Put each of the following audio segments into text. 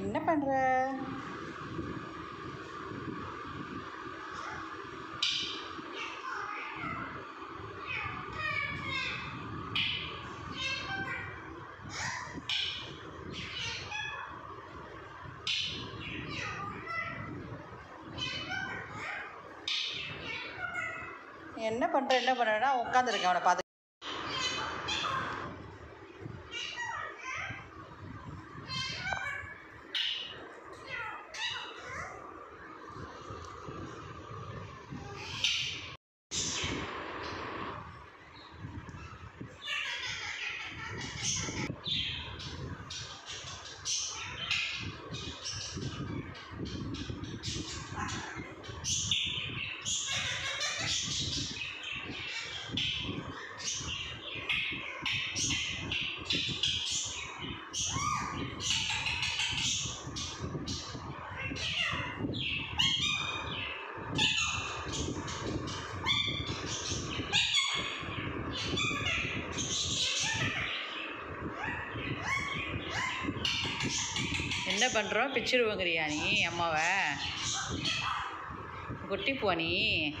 என்ன பண்ணுற என்ன பண்ணுற என்ன பண்ணுறேன்னா உட்காந்துருக்கேன் அவனை பார்த்து என்ன பண்ணுறோம் பிச்சிருவங்கிறியா நீ அம்மாவை குட்டி போ நீ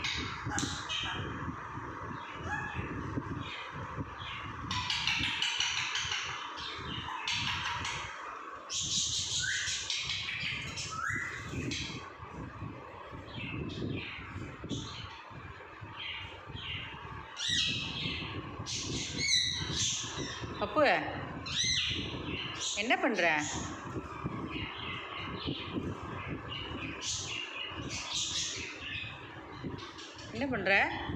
அப்பு என்ன பண்ணுற என்ன பண்ணுற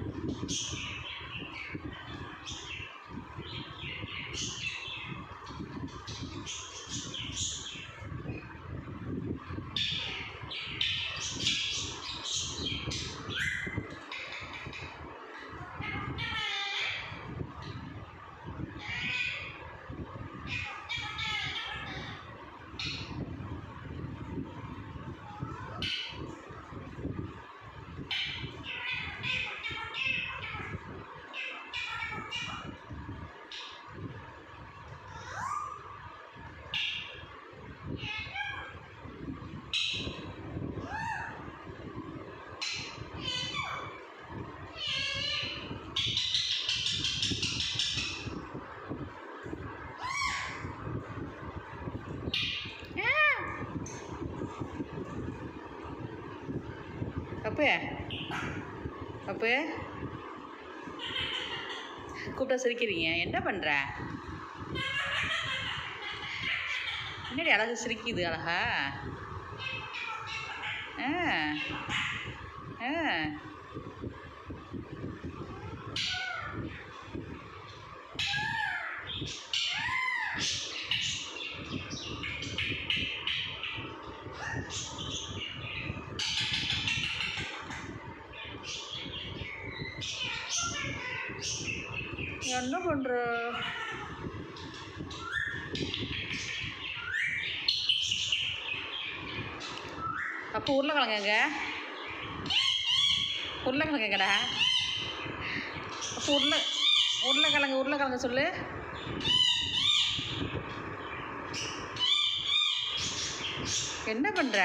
அப்பு அப்பு கூப்பிட்டா சிரிக்கிறீங்க என்ன பண்ணுற என்னடி அழகு சிரிக்குது அழகா ஆ ஆ என்ன பண்ணுற அப்போ உருளைக்கிழங்கு எங்க உருளைக்கிழங்கு எங்கடா அப்போ உருளை உருளைக்கிழங்கு உருளைக்கிழங்கு சொல்லு என்ன பண்ணுற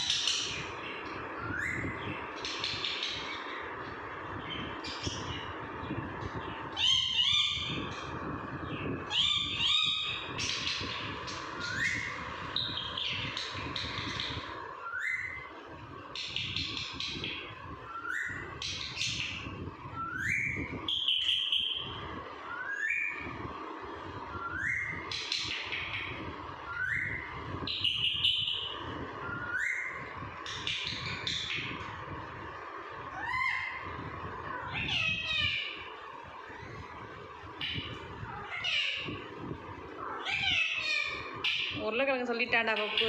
உருளைக்கிழங்கு சொல்லிட்டான்டா பப்பு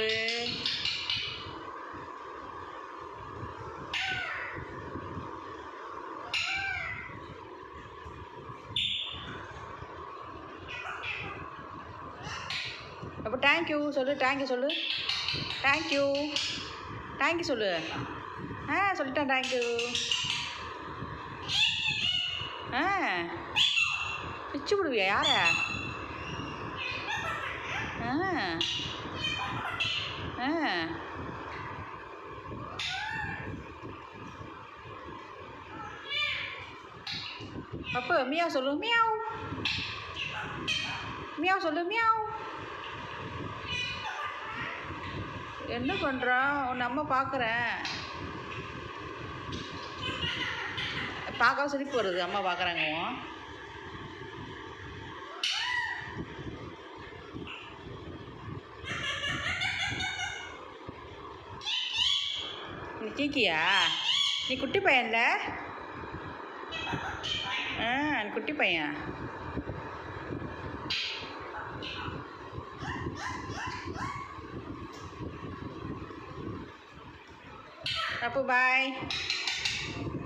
அப்போ தேங்க்யூ சொல்லு தேங்க்யூ சொல்லு தேங்க்யூ தேங்க்யூ சொல்லு ஆ சொல்லிட்டேன் தேங்க்யூ ஆ பிச்சு விடுவியா யாரை ஆ ஆ ஆ அப்போ மியாவ் சொல்லு மியாவ் மியாவ் சொல்லு மியாவ் என்ன பண்ணுறான் உன்னை அம்மா பார்க்குறேன் பார்க்க சிரிப்பு வருது அம்மா பார்க்குறாங்க நீ கீக்கியா நீ குட்டி பையன்ல ஆ நீ குட்டி பையன் அப்பு பாய்